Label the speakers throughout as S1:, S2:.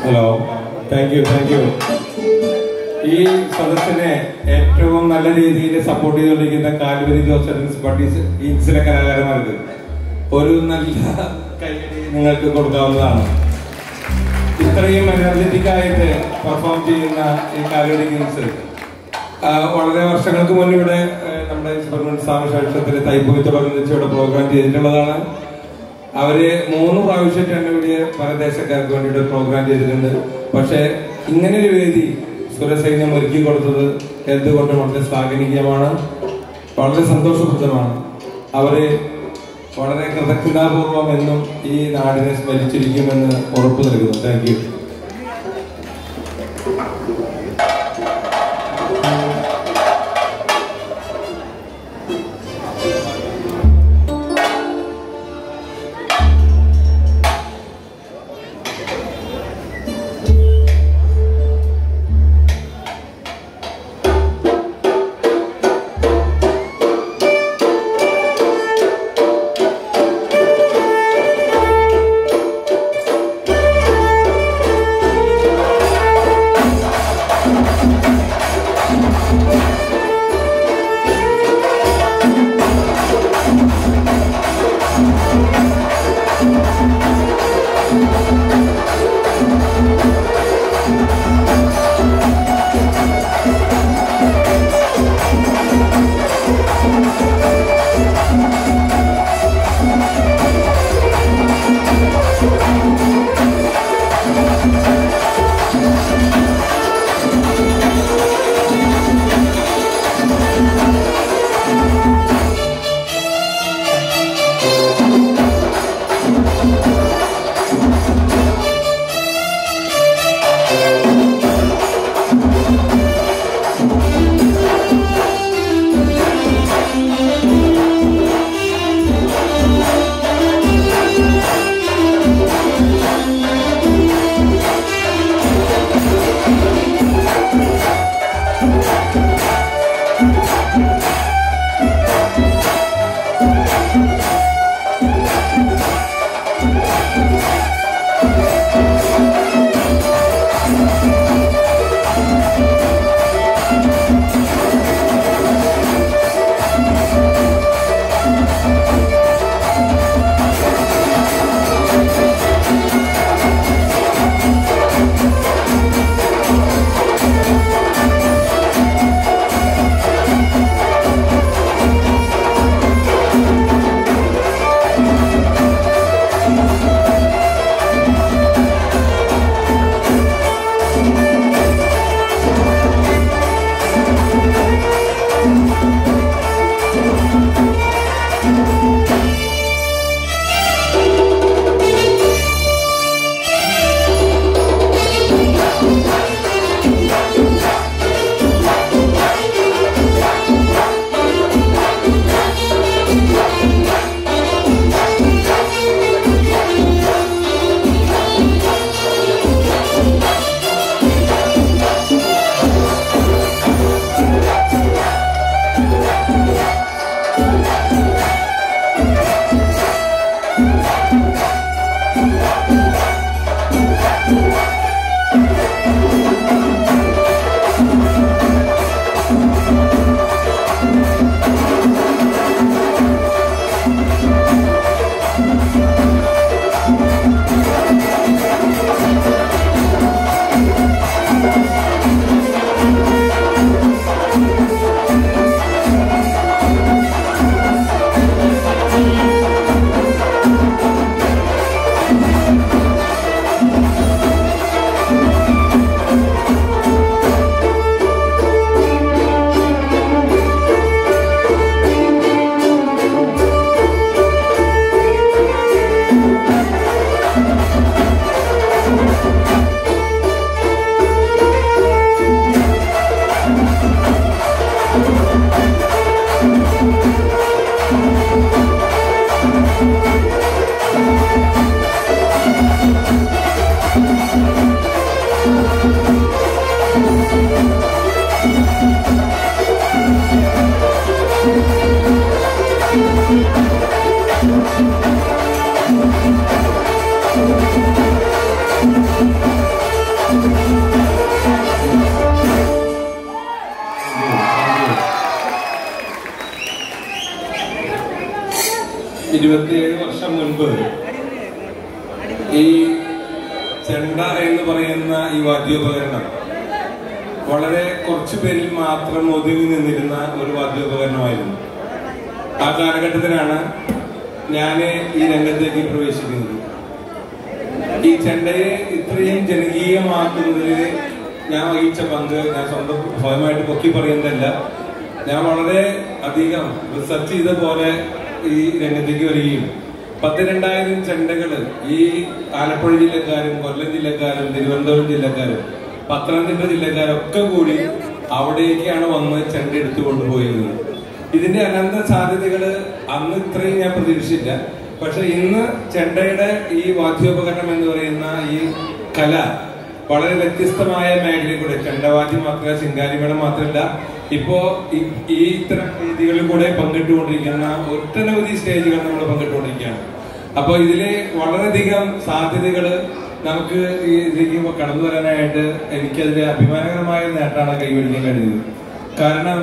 S1: hello thank you thank you ഈ സദസ്സിനെ ഏറ്റവും നല്ല രീതിയിൽ സപ്പോർട്ട് ചെയ്തുകൊണ്ടിരിക്കുന്ന കാൽവരി ജോസഫ് പട്ടീസ് ഈൻസിലെ കലാകാരന്മാർക്ക് ഒരു നല്ല കൈയടി നിങ്ങൾക്ക് കൊടുക്കാവുന്നതാണ് ഇത്രയും എനർജറ്റിക് ആയിട്ട് പെർഫോം ചെയ്യുന്ന ഈ കാൽവരി ഗെയിംസ് വളരെ വർഷങ്ങൾക്ക് മുന്നേ ഇവിടെ ആ, നമ്മുടെ സുബ്രഹ്മണ്യ സ്വാമി ക്ഷേത്രത്തിലെ തൈപ്പൂയത്തോടനുബന്ധിച്ച് ഇവിടെ പ്രോഗ്രാം ചെയ്തിട്ടുള്ളതാണ് അവര് മൂന്ന് പ്രാവശ്യമായിട്ടാണ് ഇവിടെ പരദേശക്കാർക്ക് വേണ്ടിയിട്ട് പ്രോഗ്രാം ചെയ്തിട്ടുണ്ട് പക്ഷെ ഇങ്ങനെ ഒരു വേദി സുരസൈന്യം ഒരുക്കി കൊടുത്തത് എന്തുകൊണ്ടും വളരെ ശ്ലാഘനീയമാണ് വളരെ സന്തോഷപ്രദമാണ് അവര് വളരെ കൃതജ്ഞതാപൂർവം എന്നും ഈ നാടിനെ സ്മരിച്ചിരിക്കുമെന്ന് ഉറപ്പു നൽകുന്നു താങ്ക് യു ഇരുപത്തിയേഴ് വർഷം മുൻപ് ഈ ചെണ്ട എന്ന് പറയുന്ന ഈ വാദ്യോപകരണം വളരെ കുറച്ചു പേരിൽ മാത്രം ഒതുങ്ങി നിന്നിരുന്ന ഒരു വാദ്യോപകരണമായിരുന്നു ആ കാലഘട്ടത്തിലാണ് ഞാൻ ഈ രംഗത്തേക്ക് പ്രവേശിക്കുന്നത് ഈ ചെണ്ടയെ ഇത്രയും ജനകീയമാക്കുന്നതിൽ ഞാൻ വഹിച്ച പങ്ക് ഞാൻ സ്വന്തം സ്വയമായിട്ട് പൊക്കി പറയുന്നതല്ല ഞാൻ വളരെ അധികം റിസർച്ച് ചെയ്ത പോലെ ഈ രംഗത്തേക്ക് വരികയും പത്തിരണ്ടായിരം ചെണ്ടകള് ഈ ആലപ്പുഴ ജില്ലക്കാരും കൊല്ലം ജില്ലക്കാരും തിരുവനന്തപുരം ജില്ലക്കാരും പത്തനംതിട്ട ജില്ലക്കാരൊക്കെ കൂടി അവിടേക്കാണ് വന്ന് ചെണ്ട എടുത്തു കൊണ്ടുപോയിരുന്നത് ഇതിന്റെ അനന്ത സാധ്യതകള് അന്ന് ഇത്രയും ഞാൻ പ്രതീക്ഷിച്ചില്ല പക്ഷെ ഇന്ന് ചെണ്ടയുടെ ഈ വാദ്യോപകരണം എന്ന് പറയുന്ന ഈ കല വളരെ വ്യത്യസ്തമായ മേഖലയിൽ കൂടെ ചെണ്ടവാദ്യം മാത്രമല്ല ശിങ്കാരിമേളം മാത്രമല്ല ഇപ്പോ ഈ- ഈ ഇത്തരം രീതികളിൽ കൂടെ പങ്കിട്ടുകൊണ്ടിരിക്കുന്ന ഒട്ടനവധി സ്റ്റേജുകൾ നമ്മൾ പങ്കിട്ടുകൊണ്ടിരിക്കുകയാണ് അപ്പൊ ഇതില് വളരെയധികം സാധ്യതകള് നമുക്ക് ഈ ഇതിലേക്ക് കടന്നു വരാനായിട്ട് എനിക്കതിൽ അഭിമാനകരമായ നേട്ടമാണ് കൈവരിക്കാൻ കഴിഞ്ഞത് കാരണം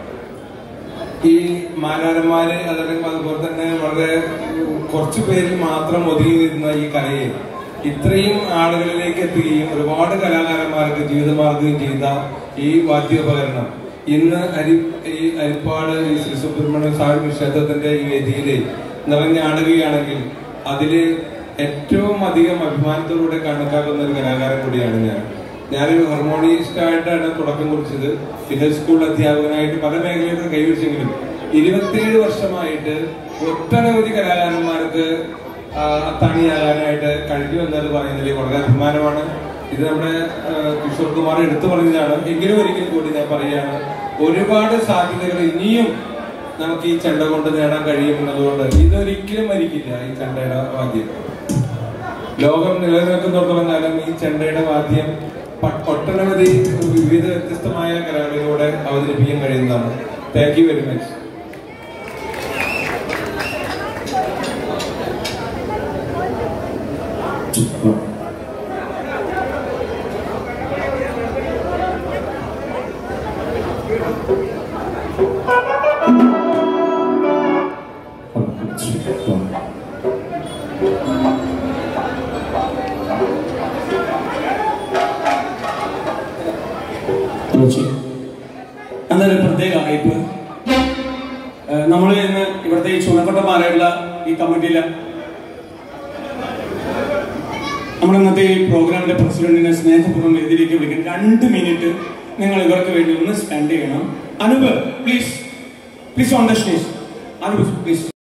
S1: ഈ മാലാരന്മാര് അതല്ലെങ്കിൽ അതുപോലെ തന്നെ വളരെ കുറച്ചു പേരിൽ മാത്രം ഒതുങ്ങി നിന്ന ഈ കലയെ ഇത്രയും ആളുകളിലേക്ക് എത്തുകയും ഒരുപാട് കലാകാരന്മാർക്ക് ജീവിതമാർഗം ചെയ്ത ഈ വാദ്യോപകരണം ഇന്ന് അരി ഈ അരിപ്പാട് ഈ ശ്രീ സുബ്രഹ്മണ്യ സ്വാമി ക്ഷേത്രത്തിന്റെ ഈ വേദിയില് നിറഞ്ഞാടുകയാണെങ്കിൽ അതില് ഏറ്റവും അധികം അഭിമാനത്തോടുകൂടെ കണക്കാക്കുന്ന ഒരു കലാകാരൻ കൂടിയാണ് ഞാൻ ഞാനൊരു ഹാർമോണിസ്റ്റ് ആയിട്ടാണ് തുടക്കം കുറിച്ചത് പിന്നെ സ്കൂൾ അധ്യാപകനായിട്ട് പല മേഖലയിലും കൈവരിച്ചെങ്കിലും ഇരുപത്തിയേഴ് വർഷമായിട്ട് ഒട്ടനവധി കലാകാരന്മാർക്ക് ആ, അത്താണിയാകാനായിട്ട് കഴിഞ്ഞു എന്നത് പറയുന്നതിൽ വളരെ അഭിമാനമാണ് ഇത് നമ്മുടെ ആ, കിഷോർ കുമാർ എടുത്തു പറഞ്ഞതാണ് എങ്കിലും ഒരിക്കൽ കൂടി ഞാൻ പറയുകയാണ് ഒരുപാട് സാധ്യതകൾ ഇനിയും നമുക്ക് ഈ ചെണ്ട കൊണ്ട് നേടാൻ കഴിയുമെന്നതുകൊണ്ട് ഇതൊരിക്കലും മരിക്കില്ല ഈ ചെണ്ടയുടെ വാദ്യം ലോകം നിലനിൽക്കുന്നിടത്തോളം കാലം ഈ ചെണ്ടയുടെ വാദ്യം പ- ഒട്ടനവധി വിവിധ വ്യത്യസ്തമായ കലകളിലൂടെ അവതരിപ്പിക്കാൻ കഴിയുന്നതാണ് താങ്ക് യു വെരി മച്ച്
S2: രുചി എന്നൊരു പ്രത്യേക അറിയിപ്പ് നമ്മൾ ഇന്ന് ഇവിടുത്തെ ഈ ചുണക്കൊട്ടമാരായിട്ടുള്ള ഈ കമ്മിറ്റിയില് നമ്മൾ ഇന്നത്തെ ഈ പ്രോഗ്രാമിന്റെ പ്രസിഡന്റിനെ സ്നേഹപൂർവ്വം വേദിയിലേക്ക് വിളിക്കും രണ്ട് മിനിറ്റ് നിങ്ങൾ ഇവർക്ക് വേണ്ടി ഒന്ന് സ്പെൻഡ് ചെയ്യണം Anup please please on the stage Anup please